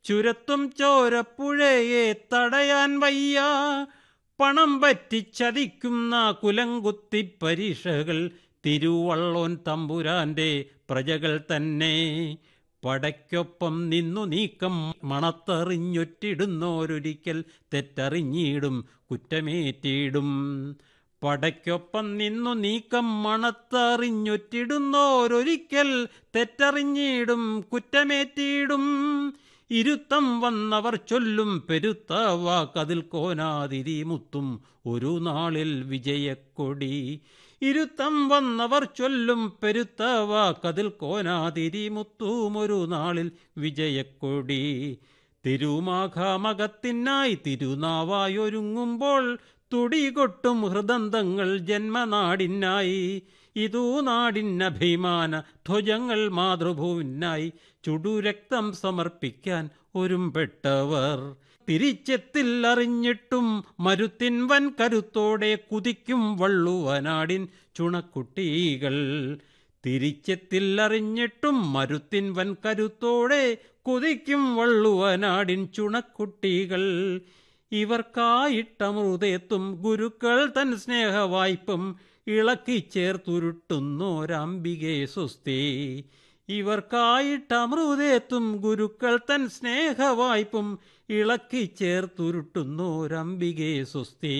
ചുരത്തും ചോരപ്പുഴയെ തടയാൻ വയ്യ പണം പറ്റിച്ചതിക്കുന്ന കുലങ്കുത്തി പരീക്ഷകൾ തിരുവള്ളോൻ തമ്പുരാന്റെ പ്രജകൾ തന്നെ പടയ്ക്കൊപ്പം നിന്നു നീക്കം മണത്തെറിഞ്ഞൊറ്റിടുന്നോരൊരിക്കൽ തെറ്ററിഞ്ഞിടും കുറ്റമേറ്റിടും പടയ്ക്കൊപ്പം നിന്നു നീക്കം മണത്തെറിഞ്ഞൊറ്റിടുന്നോരൊരിക്കൽ തെറ്ററിഞ്ഞിടും കുറ്റമേറ്റിടും ഇരുത്തം വന്നവർ ചൊല്ലും പെരുത്ത വാക്കതിൽ കോനാതിരി മുത്തും ഒരു നാളിൽ വിജയക്കൊടി ഇരുത്തം വന്നവർ ചൊല്ലും പെരുത്ത വാക്കതിൽ കോനാതിരി മുത്തും ഒരു നാളിൽ വിജയക്കൊടി തിരുമാഘാമകത്തിനായി തിരുനാവായൊരുങ്ങുമ്പോൾ തുടികൊട്ടും ഹൃദന്തങ്ങൾ ജന്മനാടിനായി ഇതൂ നാടിനഭിമാന ധ്വജങ്ങൾ മാതൃഭൂവിനായി ചുടുരക്തം സമർപ്പിക്കാൻ ഒരുമ്പെട്ടവർ തിരിച്ചെത്തിൽ അറിഞ്ഞിട്ടും മരുത്തിൻ വൻ കരുത്തോടെ കുതിക്കും വള്ളുവനാടിൻ ചുണക്കുട്ടികൾ തിരിച്ചെത്തിൽ അറിഞ്ഞിട്ടും മരുത്തിൻ വൻ കരുത്തോടെ കുതിക്കും വള്ളുവനാടിൻ ചുണക്കുട്ടികൾ ഇവർക്കായിട്ടമൃതേത്തും ഗുരുക്കൾ തൻ സ്നേഹവായ്പും ഇളക്കി ചേർത്തുരുട്ടുന്നോരംബികെ സുസ്തി ഇവർക്കായിട്ടമൃതേത്തും ഗുരുക്കൾ തൻ സ്നേഹവായ്പും ഇളക്കി ചേർത്തുരുട്ടുന്നോരംബികെ സുസ്തി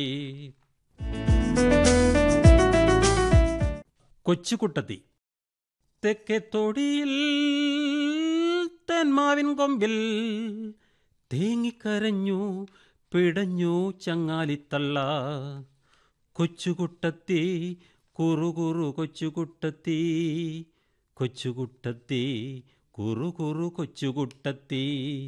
കൊച്ചുകുട്ടത്തി തെക്കേ തൊടിയിൽ തെന്മാവിൻ കൊമ്പിൽ തേങ്ങിക്കരഞ്ഞു പിടഞ്ഞു ചങ്ങാലിത്തള്ള കൊച്ചുകുട്ടത്തി കുറുകുറു കൊച്ചുകുട്ടത്തി കൊച്ചുകുട്ടത്തി കുറുകുറു കൊച്ചുകുട്ടത്തി